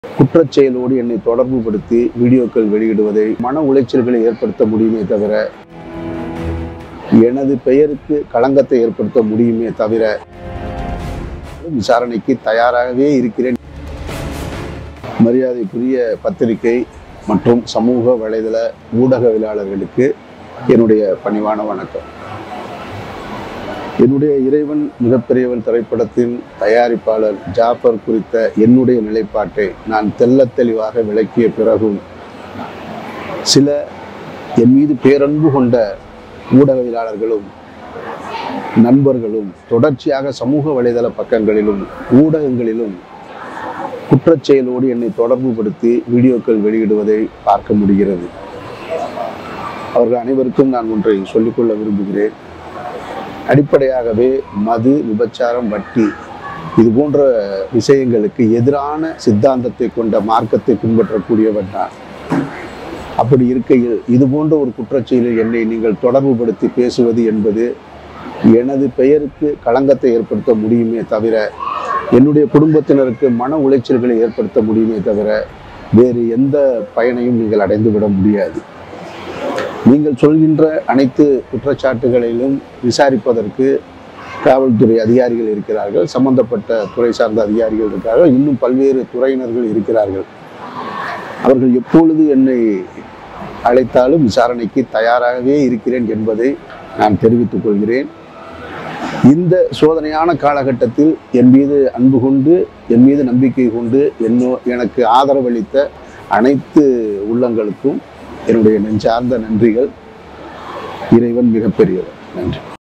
குற்றச் செயலோடு என்னை தொடர்புபடுத்தி வீடியோக்கள் வெளியிடுவதை மன உளைச்சல்களை ஏற்படுத்த முடியுமே தவிர எனது பெயருக்கு களங்கத்தை ஏற்படுத்த முடியுமே தவிர விசாரணைக்கு தயாராகவே இருக்கிறேன் மரியாதைக்குரிய பத்திரிகை மற்றும் சமூக வலைதள ஊடகவியலாளர்களுக்கு என்னுடைய பணிவான வணக்கம் என்னுடைய இறைவன் மிகப்பெரியவன் திரைப்படத்தின் தயாரிப்பாளர் ஜாஃபர் குறித்த என்னுடைய நிலைப்பாட்டை நான் தெள்ளத் தெளிவாக விளக்கிய பிறகும் சில என் மீது பேரன்பு கொண்ட ஊடகவியலாளர்களும் நண்பர்களும் தொடர்ச்சியாக சமூக வலைதள பக்கங்களிலும் ஊடகங்களிலும் குற்றச் செயலோடு என்னை தொடர்புபடுத்தி வீடியோக்கள் வெளியிடுவதை பார்க்க முடிகிறது அவர்கள் அனைவருக்கும் நான் ஒன்றை சொல்லிக்கொள்ள விரும்புகிறேன் அடிப்படையாகவே மது விபச்சாரம் வட்டி இது போன்ற விஷயங்களுக்கு எதிரான சித்தாந்தத்தை கொண்ட மார்க்கத்தை பின்பற்றக்கூடியவன் நான் அப்படி இருக்கையில் இது போன்ற ஒரு குற்றச்செயலில் என்னை நீங்கள் தொடர்புபடுத்தி பேசுவது என்பது எனது பெயருக்கு களங்கத்தை ஏற்படுத்த முடியுமே தவிர என்னுடைய குடும்பத்தினருக்கு மன உளைச்சல்களை ஏற்படுத்த முடியுமே தவிர வேறு எந்த பயனையும் நீங்கள் அடைந்துவிட முடியாது நீங்கள் சொல்கின்ற அனைத்து குற்றச்சாட்டுகளிலும் விசாரிப்பதற்கு காவல்துறை அதிகாரிகள் இருக்கிறார்கள் சம்பந்தப்பட்ட துறை சார்ந்த அதிகாரிகள் இருக்கிறார்கள் இன்னும் பல்வேறு துறையினர்கள் இருக்கிறார்கள் அவர்கள் எப்பொழுது என்னை அழைத்தாலும் விசாரணைக்கு தயாராகவே இருக்கிறேன் என்பதை நான் தெரிவித்துக் கொள்கிறேன் இந்த சோதனையான காலகட்டத்தில் என் மீது அன்பு கொண்டு என் மீது நம்பிக்கை கொண்டு என்னோ எனக்கு ஆதரவளித்த அனைத்து உள்ளங்களுக்கும் என்னுடைய நெஞ்சார்ந்த நன்றிகள் இறைவன் மிகப்பெரியவர் நன்றி